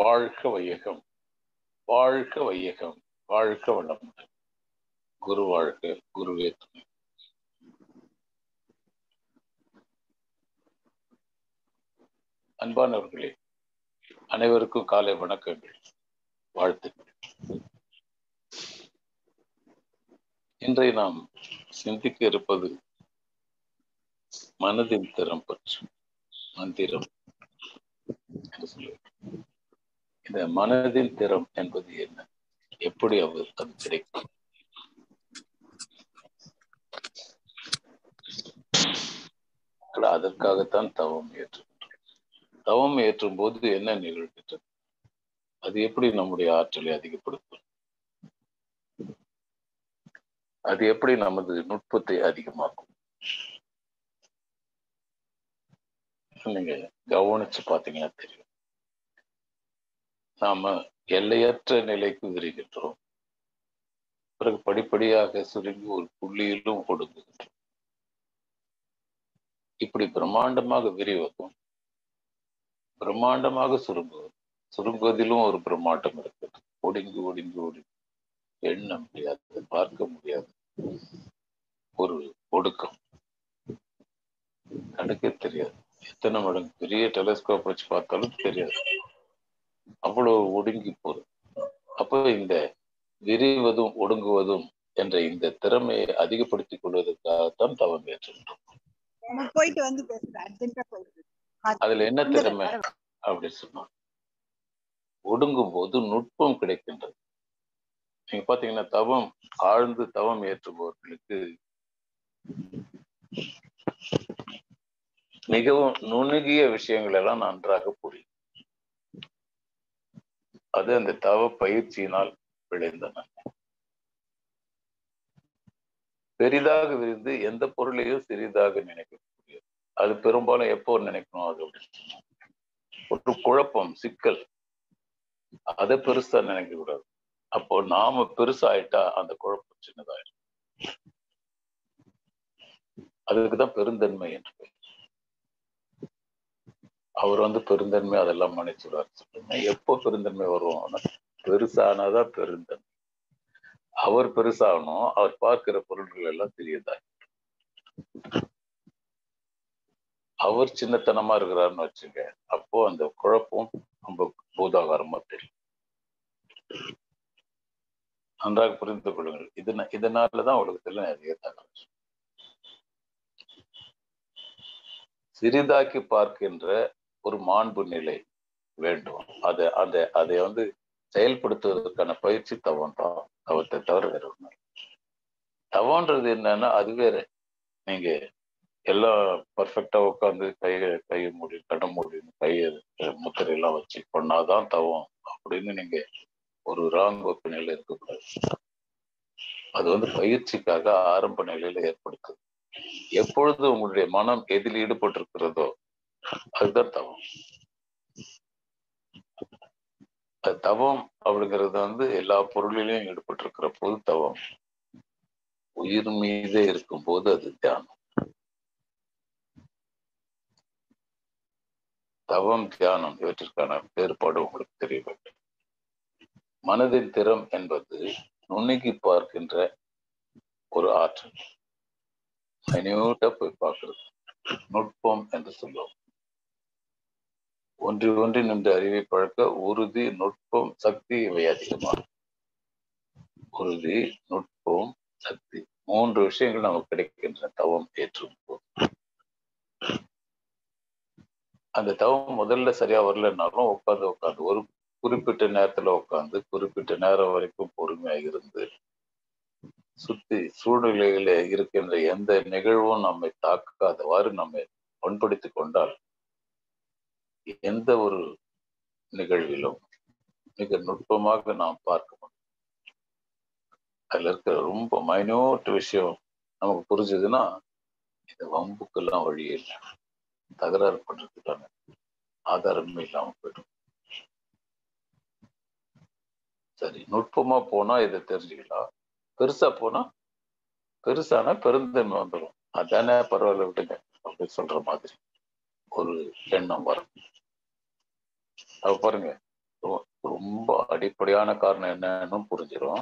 வாழ்க வையகம் வாழ்க வையகம் வாழ்க வளமுடன் குரு வாழ்க குருவே துணை அன்பானவர்களே அனைவருக்கும் காலை வணக்கங்கள் வாழ்த்துக்கள் இன்றைய நாம் சிந்திக்க இருப்பது மனதின் திறம் பற்றி மந்திரம் என்று சொல்லுவோம் இந்த மனதின் திறம் என்பது என்ன எப்படி அவர் அது கிடைக்கும் அதற்காகத்தான் தவம் ஏற்றுகின்றோம் தவம் ஏற்றும் போது என்ன நிகழ்கின்றது அது எப்படி நம்முடைய ஆற்றலை அதிகப்படுத்தும் அது எப்படி நமது நுட்பத்தை அதிகமாக்கும் நீங்க கவனிச்சு பாத்தீங்கன்னா தெரியும் நாம எல்லையற்ற நிலைக்கு விரிகின்றோம் பிறகு படிப்படியாக சுருங்கி ஒரு புள்ளியிலும் ஒடுங்குகின்றோம் இப்படி பிரம்மாண்டமாக விரிவதும் பிரம்மாண்டமாக சுருங்குவது சுருங்குவதிலும் ஒரு பிரம்மாண்டம் இருக்குது ஒடுங்கி ஒடுங்கி ஒடுங்கி எண்ண முடியாது பார்க்க முடியாது ஒரு ஒடுக்கம் கணக்கே தெரியாது எத்தனை மடங்கு பெரிய டெலிஸ்கோப் வச்சு பார்த்தாலும் தெரியாது அவ்வளவு ஒடுங்கி போகுது அப்போ இந்த விரிவதும் ஒடுங்குவதும் என்ற இந்த திறமையை அதிகப்படுத்திக் கொள்வதற்காகத்தான் தவம் ஏற்றுகின்றோம் போயிட்டு வந்து பேசுறேன் அர்ஜென்டா போயிட்டு அதுல என்ன திறமை அப்படி சொன்னோம் ஒடுங்கும் போது நுட்பம் கிடைக்கின்றது நீங்க பாத்தீங்கன்னா தவம் ஆழ்ந்து தவம் ஏற்றுபவர்களுக்கு மிகவும் நுணுகிய விஷயங்கள் எல்லாம் நன்றாக புரியும் அது அந்த தவ பயிற்சியினால் விளைந்தன பெரிதாக விரிந்து எந்த பொருளையும் சிறிதாக நினைக்கக்கூடியது அது பெரும்பாலும் எப்போ நினைக்கணும் அது ஒரு குழப்பம் சிக்கல் அதை பெருசா நினைக்க கூடாது அப்போ நாம பெருசாயிட்டா அந்த குழப்பம் சின்னதாயிடும் அதுக்குதான் பெருந்தன்மை என்று பெயர் அவர் வந்து பெருந்தன்மை அதெல்லாம் மன்னிச்சுடுவார் சொல்லுங்க எப்போ பெருந்தன்மை வரும் பெருசானாதான் பெருந்தன்மை அவர் பெருசாகணும் அவர் பார்க்கிற பொருட்கள் எல்லாம் சிறியதா அவர் சின்னத்தனமா இருக்கிறாருன்னு வச்சுங்க அப்போ அந்த குழப்பம் ரொம்ப பூதாகாரமா தெரியும் நன்றாக புரிந்து கொள்ளுங்கள் இது இதனாலதான் உலகத்துல நிறைய தகவல் சிறிதாக்கி பார்க்கின்ற ஒரு மாண்பு நிலை வேண்டும் அதை அந்த அதை வந்து செயல்படுத்துவதற்கான பயிற்சி தவம் தான் தவத்தை தவிர வேற ஒண்ணு தவன்றது என்னன்னா அது வேற நீங்க எல்லாம் பர்ஃபெக்டா உட்காந்து கையை கையை மூடி கட மூடி கையை முத்திரையெல்லாம் வச்சு பண்ணாதான் தவம் அப்படின்னு நீங்க ஒரு ராங் நிலையில இருக்கக்கூடாது அது வந்து பயிற்சிக்காக ஆரம்ப நிலையில ஏற்படுத்துது எப்பொழுது உங்களுடைய மனம் எதில் ஈடுபட்டிருக்கிறதோ அதுதான் தவம் அது தவம் அப்படிங்கிறது வந்து எல்லா பொருளிலையும் ஈடுபட்டிருக்கிற போது தவம் உயிர் மீதே இருக்கும் போது அது தியானம் தவம் தியானம் இவற்றிற்கான வேறுபாடு உங்களுக்கு தெரிய வேண்டும் மனதின் திறம் என்பது நுண்ணுகி பார்க்கின்ற ஒரு ஆற்றல் மைன்யூட்டா போய் பார்க்கிறது நுட்பம் என்று சொல்லுவோம் ஒன்று ஒன்று நின்று அறிவை பழக்க உறுதி நுட்பம் சக்தி இவை அதிகமாகும் உறுதி நுட்பம் சக்தி மூன்று விஷயங்கள் நமக்கு கிடைக்கின்றன தவம் ஏற்றும் போது அந்த தவம் முதல்ல சரியா வரலன்னாலும் உட்காந்து உட்காந்து ஒரு குறிப்பிட்ட நேரத்துல உட்காந்து குறிப்பிட்ட நேரம் வரைக்கும் பொறுமையாக இருந்து சுத்தி சூழ்நிலையில இருக்கின்ற எந்த நிகழ்வும் நம்மை தாக்காதவாறு நம்மை பண்படுத்தி கொண்டால் எந்த ஒரு நிகழ்விலும் மிக நுட்பமாக நாம் பார்க்க முடியும் அதுல இருக்கிற ரொம்ப மைனோட் விஷயம் நமக்கு புரிஞ்சதுன்னா இந்த வம்புக்கெல்லாம் வழியே இல்லை தகராறு பண்றதுக்கான ஆதாரமே இல்லாம போயிடும் சரி நுட்பமா போனா இதை தெரிஞ்சுக்கலாம் பெருசா போனா பெருசானா பெருந்தன்மை வந்துடும் அதானே பரவாயில்ல விட்டுங்க அப்படின்னு சொல்ற மாதிரி ஒரு எண்ணம் வரும் அது பாருங்க ரொம்ப அடிப்படையான காரணம் என்னன்னு புரிஞ்சிடும்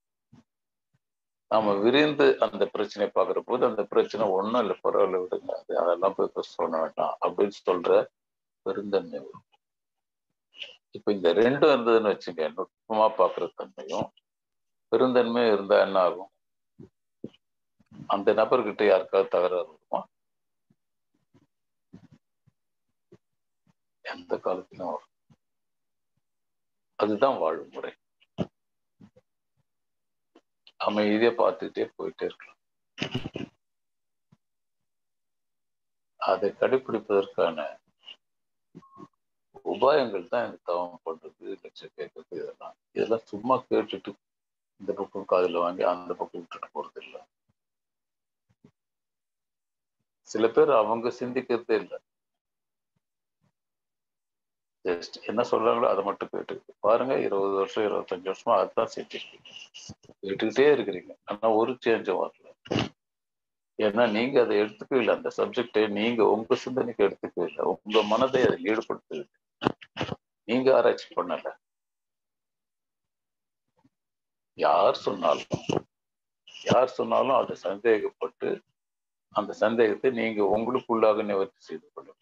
நாம விரிந்து அந்த பிரச்சனையை பார்க்குற போது அந்த பிரச்சனை ஒன்றும் இல்லை பரவாயில்ல விடுங்க அது அதெல்லாம் போய் இப்ப சொல்ல வேண்டாம் அப்படின்னு சொல்ற பெருந்தன்மை வரும் இப்ப இந்த ரெண்டும் இருந்ததுன்னு வச்சுங்க நுட்பமா பார்க்குற தன்மையும் பெருந்தன்மையும் இருந்தா என்ன ஆகும் அந்த நபர்கிட்ட யாருக்காவது தகராறு வருமா எந்த காலத்திலும் வரும் அதுதான் வாழும் முறை அமைதியா பார்த்துக்கிட்டே போயிட்டே இருக்கலாம் அதை கடைபிடிப்பதற்கான உபாயங்கள் தான் எனக்கு தவம் பண்றது லட்சம் கேட்கறது இதெல்லாம் இதெல்லாம் சும்மா கேட்டுட்டு இந்த பக்கம் காதுல வாங்கி அந்த பக்கம் விட்டுட்டு போறது இல்லை சில பேர் அவங்க சிந்திக்கிறதே இல்லை ஜஸ்ட் என்ன சொல்றாங்களோ அதை மட்டும் கேட்டு பாருங்க இருபது வருஷம் இருபத்தஞ்சு வருஷமா அதுதான் செஞ்சிருக்கீங்க கேட்டுக்கிட்டே இருக்கிறீங்க ஆனா ஒரு சேஞ்சும் வரல ஏன்னா நீங்க அதை எடுத்துக்கவே இல்லை அந்த சப்ஜெக்டை நீங்க உங்க சிந்தனைக்கு எடுத்துக்கவே இல்லை உங்க மனதை அதில் ஈடுபடுத்தவில்லை நீங்க ஆராய்ச்சி பண்ணல யார் சொன்னாலும் யார் சொன்னாலும் அதை சந்தேகப்பட்டு அந்த சந்தேகத்தை நீங்க உங்களுக்குள்ளாக நிவர்த்தி செய்து கொள்ளுங்க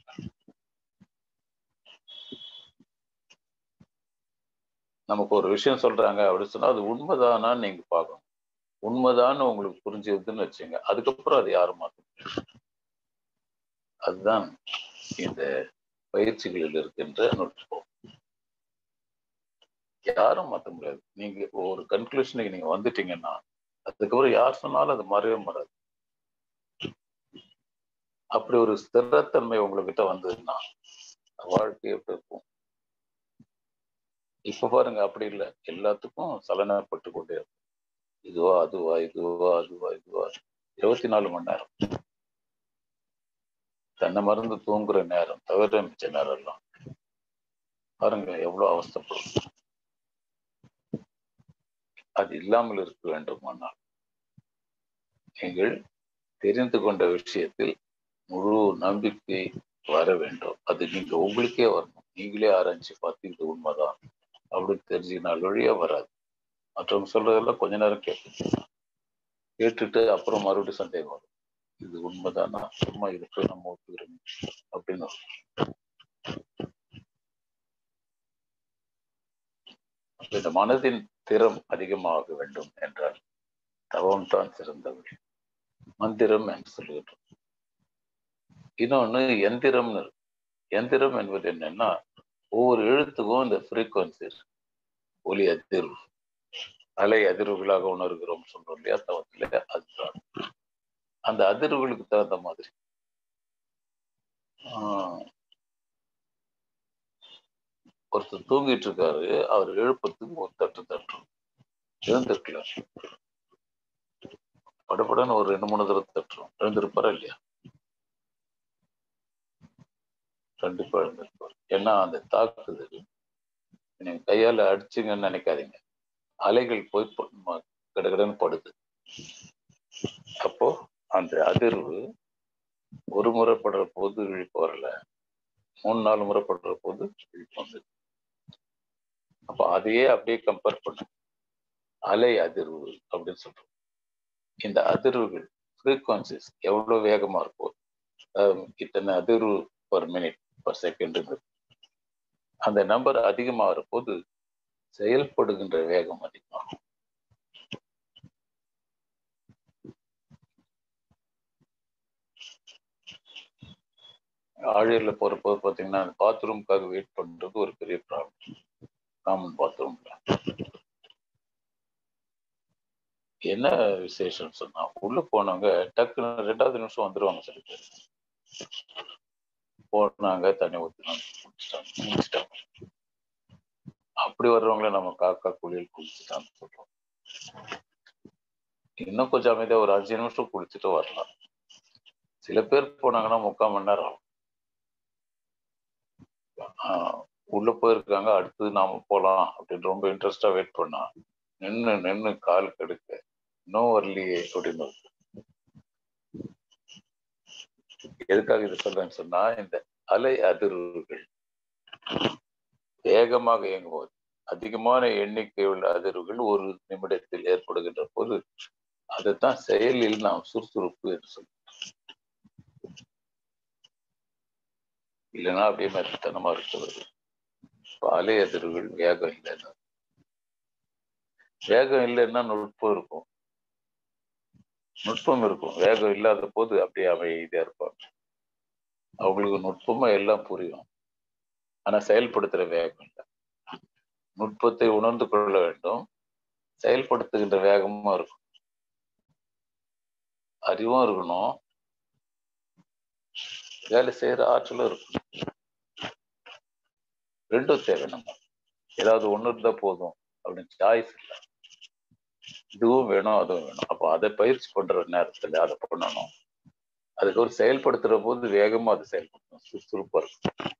நமக்கு ஒரு விஷயம் சொல்றாங்க அப்படின்னு சொன்னா அது உண்மைதானான்னு நீங்க பார்க்கணும் உண்மைதான்னு உங்களுக்கு புரிஞ்சுதுன்னு வச்சுங்க அதுக்கப்புறம் அது யாரும் மாத்த முடியாது அதுதான் இந்த பயிற்சிகளில் இருக்கின்ற நுட்பம் யாரும் மாத்த முடியாது நீங்க ஒரு கன்க்ளூஷனுக்கு நீங்க வந்துட்டீங்கன்னா அதுக்கப்புறம் யார் சொன்னாலும் அது மாறவே மாறாது அப்படி ஒரு ஸ்திரத்தன்மை உங்ககிட்ட வந்ததுன்னா வாழ்க்கை எப்படி இருக்கும் இப்ப பாருங்க அப்படி இல்லை எல்லாத்துக்கும் சலனப்பட்டு கொண்டே இருக்கும் இதுவா அதுவா இதுவா அதுவா இதுவா இருபத்தி நாலு மணி நேரம் தன்னை மறந்து தூங்குற நேரம் தவிர மிச்ச நேரம் எல்லாம் பாருங்க எவ்வளவு அவஸ்தப்படும் அது இல்லாமல் இருக்க வேண்டுமானால் நீங்கள் தெரிந்து கொண்ட விஷயத்தில் முழு நம்பிக்கை வர வேண்டும் அது நீங்க உங்களுக்கே வரணும் நீங்களே ஆராய்ச்சி பார்த்து இது உண்மைதான் அப்படின்னு தெரிஞ்சுக்கினால் வழியா வராது மற்றவங்க சொல்றதெல்லாம் கொஞ்ச நேரம் கேட்கும் கேட்டுட்டு அப்புறம் மறுபடியும் சந்தேகம் வரும் இது உண்மைதானா சும்மா இதுக்கு நம்ம ஒத்துக்கிறோம் அப்படின்னு இந்த மனதின் திறம் அதிகமாக வேண்டும் என்றால் தவம் தான் சிறந்த வழி மந்திரம் என்று சொல்லுகின்றோம் இன்னொன்னு எந்திரம்னு இருக்கு எந்திரம் என்பது என்னன்னா ஒவ்வொரு எழுத்துக்கும் இந்த ஃப்ரீக்குவன்சி ஒலி அதிர்வு அலை அதிர்வுகளாக உணர்கிறோம் சொல்றோம் இல்லையா தவத்துல அதுதான் அந்த அதிர்வுகளுக்கு தகுந்த மாதிரி ஒருத்தர் தூங்கிட்டு இருக்காரு அவர் எழுப்பத்துக்கு ஒரு தட்டு தட்டும் எழுந்திருக்கல படப்படன்னு ஒரு ரெண்டு மூணு தடவை தட்டுறோம் எழுந்திருப்பாரா இல்லையா கண்டிப்பா எழுந்திருப்பார் ஏன்னா அந்த தாக்குதல் நீங்க கையால அடிச்சுங்கன்னு நினைக்காதீங்க அலைகள் போய் கிடக்கிடன்னு படுது அப்போ அந்த அதிர்வு ஒரு முறை படுற போது இழிப்பு வரல மூணு நாலு முறை படுற போது இழிப்பு வந்தது அப்போ அதையே அப்படியே கம்பேர் பண்ணு அலை அதிர்வு அப்படின்னு சொல்றோம் இந்த அதிர்வுகள் ஃப்ரீக்வன்சிஸ் எவ்வளவு வேகமா இருக்கும் இத்தனை அதிர்வு பர் மினிட் பர் செகண்ட் அந்த நம்பர் அதிகமாகிற போது செயல்படுகின்ற வேகம் அதிகமாகும் ஆழியர்ல போற போது பாத்தீங்கன்னா பாத்ரூம்காக வெயிட் பண்றது ஒரு பெரிய ப்ராப்ளம் காமன் பாத்ரூம்ல என்ன விசேஷம் சொன்னா உள்ள போனவங்க டக்குன்னு ரெண்டாவது நிமிஷம் வந்துருவாங்க சில பேர் போனாங்க தண்ணி ஊற்றினாங்க குடிச்சிட்டாங்க குடிச்சிட்டாங்க அப்படி வர்றவங்கள நம்ம காக்கா குளியல் குளிச்சுட்டான்னு சொல்றோம் இன்னும் கொஞ்சம் அமைதியா ஒரு அஞ்சு நிமிஷம் குளிச்சுட்டு வரலாம் சில பேர் போனாங்கன்னா முக்கால் மணி நேரம் ஆகும் உள்ள போயிருக்காங்க அடுத்தது நாம போலாம் அப்படின்னு ரொம்ப இன்ட்ரெஸ்டா வெயிட் பண்ணா நின்று நின்று கால் கெடுக்க இன்னும் வரலையே அப்படின்னு எதுக்காக இது சொல்றேன்னு சொன்னா இந்த அலை அதிர்வுகள் வேகமாக இயங்கும்போது அதிகமான எண்ணிக்கை உள்ள அதிர்வுகள் ஒரு நிமிடத்தில் ஏற்படுகின்ற போது அதைத்தான் செயலில் நாம் சுறுசுறுப்பு என்று சொல்றோம் இல்லைன்னா அப்படியே மெத்தனமா இருக்கிறது அலை அதிர்வுகள் வேகம் இல்லைன்னா வேகம் இல்லைன்னா நுட்பம் இருக்கும் நுட்பம் இருக்கும் வேகம் இல்லாத போது அப்படியே அமைதியா இருப்பாங்க அவங்களுக்கு நுட்பமா எல்லாம் புரியும் ஆனா செயல்படுத்துற வேகம் இல்லை நுட்பத்தை உணர்ந்து கொள்ள வேண்டும் செயல்படுத்துகின்ற வேகமும் இருக்கும் அறிவும் இருக்கணும் வேலை செய்யற ஆற்றலும் இருக்கணும் ரெண்டும் தேவை நம்ம ஏதாவது ஒண்ணு இருந்தா போதும் அப்படின்னு சாய்ஸ் இல்லை இதுவும் வேணும் அதுவும் வேணும் அப்போ அதை பயிற்சி பண்ற நேரத்துல அதை பண்ணணும் அதுக்கு ஒரு செயல்படுத்துற போது வேகமா அது செயல்படுத்தணும் சுறுசுறுப்பா இருக்கும்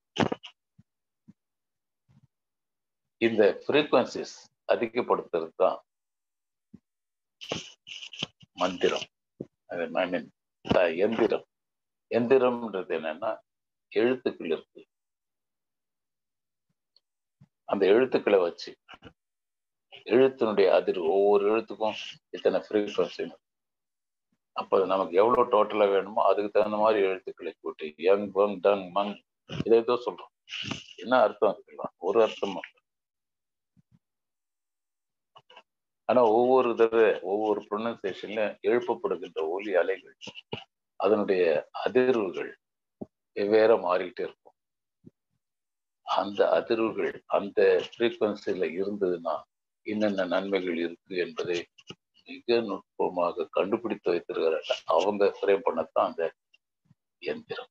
இந்த ஃப்ரீக்வன்சிஸ் அதிகப்படுத்துறது தான் மந்திரம் ஐ மீன் எந்திரம் எந்திரம்ன்றது என்னன்னா எழுத்துக்கள் இருக்கு அந்த எழுத்துக்களை வச்சு எழுத்தினுடைய அதிர்வு ஒவ்வொரு எழுத்துக்கும் இத்தனை ஃப்ரீக்வன்சி அப்போ நமக்கு எவ்வளோ டோட்டலாக வேணுமோ அதுக்கு தகுந்த மாதிரி எழுத்துக்களை கூட்டி யங் பங் டங் மங் இதை ஏதோ சொல்றோம் என்ன அர்த்தம் இருக்கலாம் ஒரு அர்த்தமும் இல்லை ஆனா ஒவ்வொரு தடவை ஒவ்வொரு ப்ரொனன்சியேஷன்ல எழுப்பப்படுகின்ற ஒலி அலைகள் அதனுடைய அதிர்வுகள் வெவ்வேற மாறிக்கிட்டே இருக்கும் அந்த அதிர்வுகள் அந்த ஃப்ரீக்வன்சில இருந்ததுன்னா என்னென்ன நன்மைகள் இருக்கு என்பதை மிக நுட்பமாக கண்டுபிடித்து வைத்திருக்கிறாங்க அவங்க ஃப்ரேம் பண்ணத்தான் அந்த எந்திரம்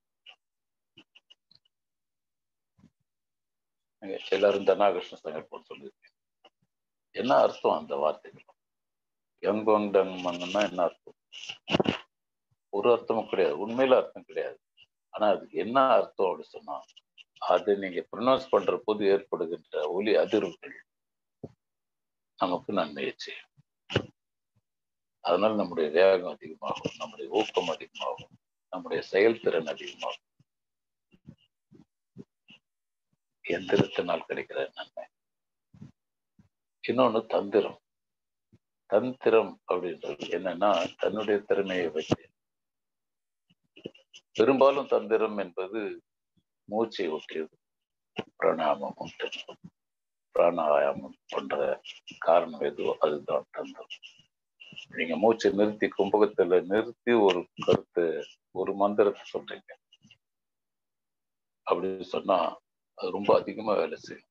எல்லாரும் தனாகிருஷ்ண சங்கல்பம் சொல்லியிருக்கேன் என்ன அர்த்தம் அந்த வார்த்தைகள் யங்கோங் டங் மங்கன்னா என்ன அர்த்தம் ஒரு அர்த்தமும் கிடையாது உண்மையில அர்த்தம் கிடையாது ஆனா அதுக்கு என்ன அர்த்தம் அப்படின்னு சொன்னா அது நீங்க ப்ரொனவுன்ஸ் பண்ற போது ஏற்படுகின்ற ஒலி அதிர்வுகள் நமக்கு நன்மையை செய்யும் அதனால நம்முடைய வேகம் அதிகமாகும் நம்முடைய ஊக்கம் அதிகமாகும் நம்முடைய செயல்திறன் அதிகமாகும் எந்திரத்தினால் கிடைக்கிற நன்மை இன்னொன்னு தந்திரம் தந்திரம் அப்படின்றது என்னன்னா தன்னுடைய திறமையை வச்சு பெரும்பாலும் தந்திரம் என்பது மூச்சை ஒட்டியது பிராணாயாமம் உண்டு பிராணாயாமம் பண்ற காரணம் எதுவோ அதுதான் தந்திரம் நீங்க மூச்சை நிறுத்தி கும்பகத்துல நிறுத்தி ஒரு கருத்து ஒரு மந்திரத்தை சொல்றீங்க அப்படின்னு சொன்னா அது ரொம்ப அதிகமா வேலை செய்யும்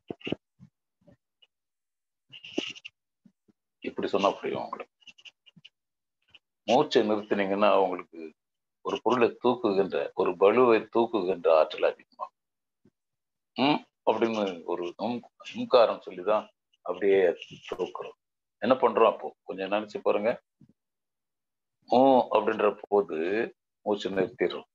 இப்படி சொன்னா புரியும் உங்களுக்கு மூச்சை நிறுத்தினீங்கன்னா உங்களுக்கு ஒரு பொருளை தூக்குகின்ற ஒரு பலுவை தூக்குகின்ற ஆற்றல் அதிகமாகும் ம் அப்படின்னு ஒரு உம்காரம் சொல்லிதான் அப்படியே தூக்குறோம் என்ன பண்றோம் அப்போ கொஞ்சம் நினைச்சு பாருங்க ஊ அப்படின்ற போது மூச்சு நிறுத்திடுறோம்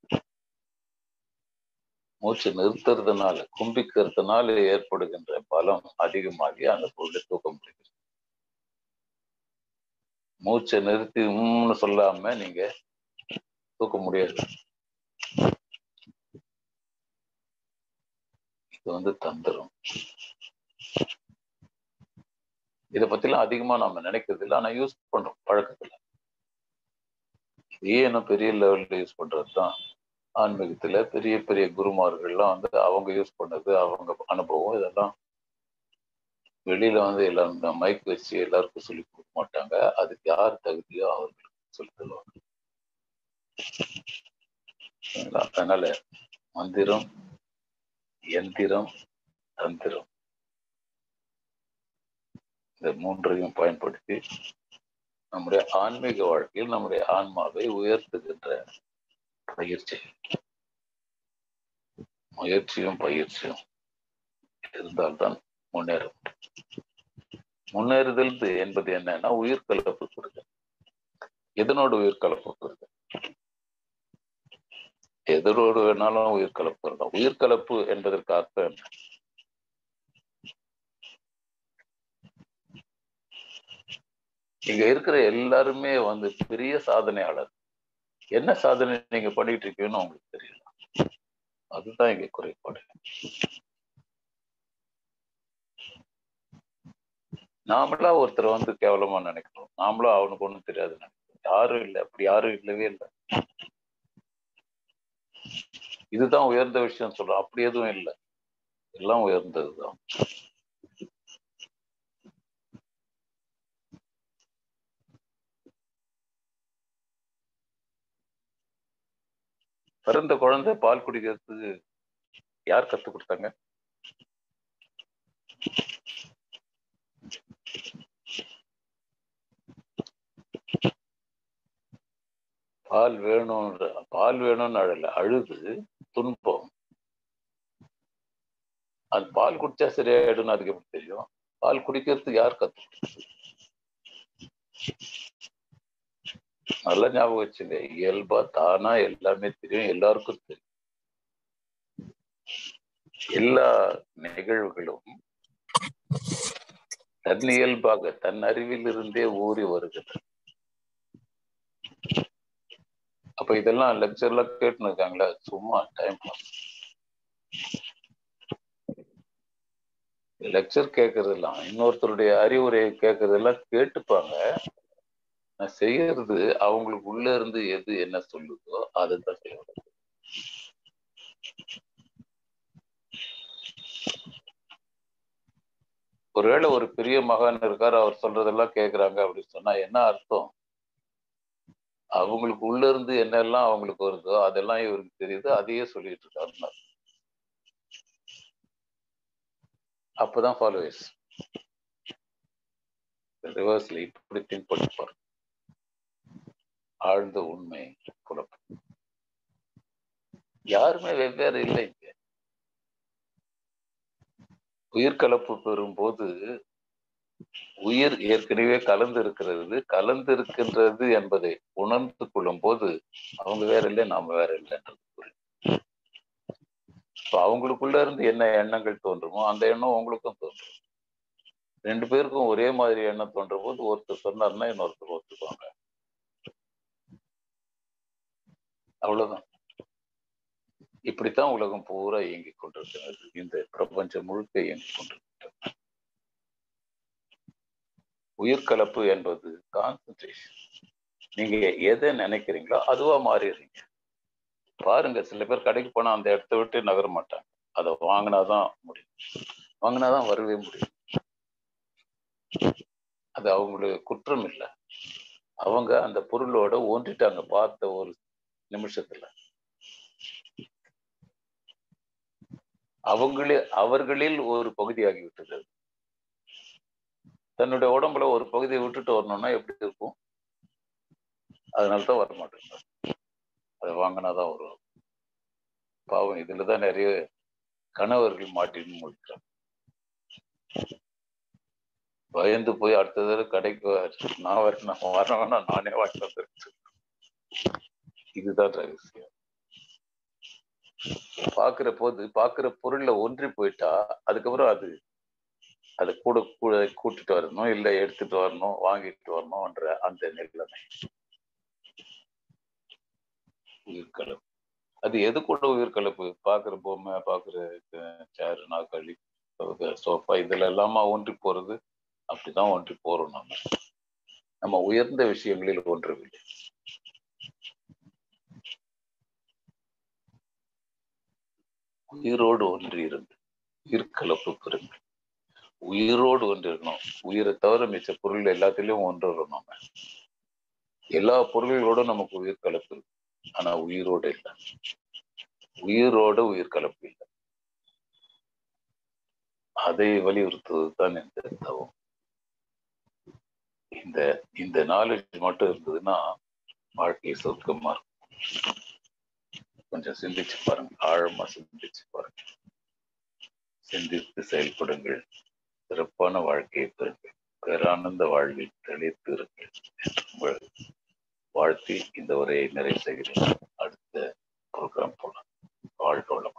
மூச்சு நிறுத்துறதுனால கும்பிக்கிறதுனால ஏற்படுகின்ற பலம் அதிகமாகி அந்த பொருளை தூக்க முடியுது மூச்சை நிறுத்தி உம்னு சொல்லாம நீங்க தூக்க முடியாது இது வந்து தந்திரம் இதை பத்திலாம் அதிகமா நாம நினைக்கிறது இல்லை ஆனா யூஸ் பண்றோம் பழக்கத்துல இதே என்ன பெரிய லெவல்ல யூஸ் பண்றதுதான் ஆன்மீகத்துல பெரிய பெரிய குருமார்கள்லாம் வந்து அவங்க யூஸ் பண்ணது அவங்க அனுபவம் இதெல்லாம் வெளியில வந்து எல்லாரும் மைக் வச்சு எல்லாருக்கும் சொல்லி கொடுக்க மாட்டாங்க அதுக்கு யார் தகுதியோ அவர்களுக்கு சொல்லி தருவாங்க அதனால மந்திரம் எந்திரம் தந்திரம் இந்த மூன்றையும் பயன்படுத்தி நம்முடைய ஆன்மீக வாழ்க்கையில் நம்முடைய ஆன்மாவை உயர்த்துகின்ற பயிற்சி முயற்சியும் பயிற்சியும் இருந்தால்தான் முன்னேற முன்னேறுதல் என்பது என்னன்னா உயிர் கலப்பு கொடுக்க எதனோட உயிர் கலப்பு கொடுக்க எதனோடு வேணாலும் உயிர் கலப்பு இருக்கணும் உயிர் கலப்பு என்பதற்கு அர்த்தம் என்ன இங்க இருக்கிற எல்லாருமே வந்து பெரிய சாதனையாளர் என்ன சாதனை நீங்க பண்ணிட்டு இருக்கீங்கன்னு உங்களுக்கு தெரியல அதுதான் இங்க குறைபாடு நாமளா ஒருத்தரை வந்து கேவலமா நினைக்கிறோம் நாமளும் அவனுக்கு ஒண்ணும் தெரியாது நினைக்கிறோம் யாரும் இல்லை அப்படி யாரும் இல்லவே இல்லை இதுதான் உயர்ந்த விஷயம் சொல்றோம் அப்படி எதுவும் இல்லை எல்லாம் உயர்ந்ததுதான் பிறந்த குழந்தை பால் குடிக்கிறதுக்கு யார் கத்து கொடுத்தாங்க பால் வேணும்ன்ற பால் வேணும்னு அழல அழுது துன்பம் அது பால் குடிச்சா சரியாயிடும்னு அதுக்கு எப்படி தெரியும் பால் குடிக்கிறதுக்கு யார் கத்து கொடுத்தது? நல்ல ஞாபகம் வச்சுங்க இயல்பா தானா எல்லாமே தெரியும் எல்லாருக்கும் தெரியும் எல்லா நிகழ்வுகளும் தன் இயல்பாக தன் அறிவில் இருந்தே ஊறி வருகிறது அப்ப இதெல்லாம் லெக்சர்ல கேட்டுன்னு இருக்காங்களா சும்மா டைம் பாஸ் லெக்சர் கேட்கறதெல்லாம் இன்னொருத்தருடைய அறிவுரை கேட்கறதெல்லாம் கேட்டுப்பாங்க நான் செய்யறது அவங்களுக்கு உள்ள இருந்து எது என்ன சொல்லுதோ அதை தான் செய்யணும் ஒருவேளை ஒரு பெரிய மகான் இருக்காரு அவர் சொல்றதெல்லாம் கேட்கறாங்க அப்படின்னு சொன்னா என்ன அர்த்தம் அவங்களுக்கு உள்ள இருந்து என்னெல்லாம் அவங்களுக்கு வருதோ அதெல்லாம் இவருக்கு தெரியுது அதையே சொல்லிட்டு இருக்காருன்னா அப்பதான் ஃபாலோவர்ஸ் ரிவர்ஸ்ல இப்படி திங்க் பண்ணிப்பாரு ஆழ்ந்த உண்மை குழப்பம் யாருமே வெவ்வேறு இல்லை இங்க உயிர்கலப்பு பெறும்போது உயிர் ஏற்கனவே கலந்து இருக்கிறது கலந்து இருக்கின்றது என்பதை உணர்ந்து கொள்ளும் போது அவங்க வேற இல்லை நாம வேற இல்லைன்றது புரியும் இப்ப அவங்களுக்குள்ள இருந்து என்ன எண்ணங்கள் தோன்றுமோ அந்த எண்ணம் உங்களுக்கும் தோன்றும் ரெண்டு பேருக்கும் ஒரே மாதிரி எண்ணம் தோன்ற போது ஒருத்தர் சொன்னார்னா இன்னொருத்தர் ஒத்துக்குவாங்க அவ்வளவுதான் இப்படித்தான் உலகம் பூரா இயங்கிக் கொண்டிருக்கிறது இந்த பிரபஞ்சம் முழுக்க இயங்கிக் கொண்டிருக்கிறது உயிர்கலப்பு என்பது கான்சன்ட்ரேஷன் நீங்க எதை நினைக்கிறீங்களோ அதுவா மாறிடுறீங்க பாருங்க சில பேர் கடைக்கு போனா அந்த இடத்த விட்டு நகர மாட்டாங்க அதை வாங்கினாதான் முடியும் வாங்கினாதான் வரவே முடியும் அது அவங்களுக்கு குற்றம் இல்லை அவங்க அந்த பொருளோட ஒன்றிட்டாங்க பார்த்த ஒரு நிமிஷத்துல அவங்களே அவர்களில் ஒரு பகுதியாகி விட்டது அது. தன்னுடைய உடம்புல ஒரு பகுதியை விட்டுட்டு வரணும்னா எப்படி இருக்கும் அதனாலதான் வர மாட்டேங்க அதை வாங்கினாதான் வரும் பாவம் இதுலதான் நிறைய கணவர்கள் மாட்டின்னு முடிக்கிறாங்க பயந்து போய் அடுத்த தடவை கடைக்கு நான் வர நான் வரவேன்னா நானே வாங்கி வந்துருச்சு இதுதான் ரகசியம் பாக்குற போது பாக்குற பொருள்ல ஒன்றி போயிட்டா அதுக்கப்புறம் அது அதை கூட கூட கூட்டிட்டு வரணும் இல்ல எடுத்துட்டு வரணும் வாங்கிட்டு வரணும்ன்ற அந்த நிலைமை உயிர்கலப்பு அது எது கூட உயிர்கலப்பு பாக்குற பொம்மை பாக்குற சேர் நாற்காலி சோஃபா இதுல எல்லாமா ஒன்றி போறது அப்படிதான் ஒன்றி போறோம் நம்ம நம்ம உயர்ந்த விஷயங்களில் ஒன்றவில்லை உயிரோடு ஒன்றி இருந்து உயிர்கலப்பு பெறுங்கள் உயிரோடு ஒன்று இருக்கணும் உயிரை தவிர மிச்ச பொருள் எல்லாத்திலையும் ஒன்று நம்ம எல்லா பொருள்களோடும் நமக்கு உயிர் கலப்பு இருக்கு ஆனா உயிரோடு இல்லை உயிரோட உயிர் கலப்பு இல்லை அதை வலியுறுத்துவது தான் இந்த தவம் இந்த இந்த நாலேஜ் மட்டும் இருந்ததுன்னா வாழ்க்கை சொர்க்கமா இருக்கும் கொஞ்சம் சிந்திச்சு பாருங்க ஆழமா சிந்திச்சு பாருங்க சிந்தித்து செயல்படுங்கள் சிறப்பான வாழ்க்கையை பெறுங்கள் பேரானந்த வாழ்வில் தெளித்து இருங்கள் என்று உங்கள் வாழ்த்தி இந்த உரையை நிறைவு செய்கிறேன் அடுத்த ப்ரோக்ராம் போலாம் வாழ்க்கை வளம்